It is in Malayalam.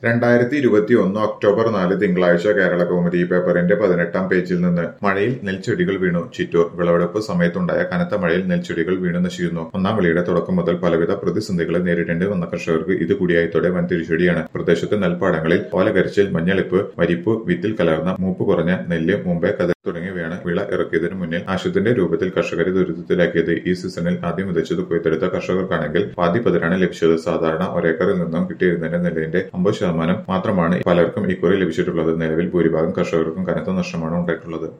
രണ്ടായിരത്തി ഇരുപത്തിയൊന്ന് ഒക്ടോബർ നാല് തിങ്കളാഴ്ച കേരള കൗമുദി പേപ്പറിന്റെ പതിനെട്ടാം പേജിൽ നിന്ന് മഴയിൽ നെൽച്ചെടികൾ വീണു ചിറ്റൂർ വിളവെടുപ്പ് സമയത്തുണ്ടായ കനത്ത മഴയിൽ നെൽച്ചെടികൾ വീണു നശിക്കുന്നു ഒന്നാം വിളിയുടെ തുടക്കം മുതൽ പലവിധ പ്രതിസന്ധികളെ നേരിടേണ്ടി വന്ന കർഷകർക്ക് ഇത് കൂടിയായതോടെ വൻ തിരിച്ചടിയാണ് പ്രദേശത്തെ നെൽപ്പാടങ്ങളിൽ ഓലകരിച്ചിൽ മഞ്ഞളിപ്പ് വരിപ്പ് വിത്തിൽ കലർന്ന മൂപ്പ് കുറഞ്ഞ നെല്ല് മുമ്പേ കഥ തുടങ്ങിയവയാണ് വിള ഇറക്കിയതിനു മുന്നിൽ ആശുത്തിന്റെ രൂപത്തിൽ കർഷകരെ ദുരിതത്തിലാക്കിയത് ഈ സീസണിൽ ആദ്യം വിതച്ചത് കൊയ്തെടുത്ത കർഷകർക്കാണെങ്കിൽ പാതി പതിരാണ് ലഭിച്ചത് സാധാരണ ഒരേക്കറിൽ നിന്നും കിട്ടിയിരുന്നതിന്റെ നെല്ലിന്റെ അമ്പത് ശതമാനം മാത്രമാണ് പലർക്കും ഇക്കുറി ലഭിച്ചിട്ടുള്ളത് നിലവിൽ ഭൂരിഭാഗം കർഷകർക്കും കനത്ത നഷ്ടമാണ് ഉണ്ടായിട്ടുള്ളത്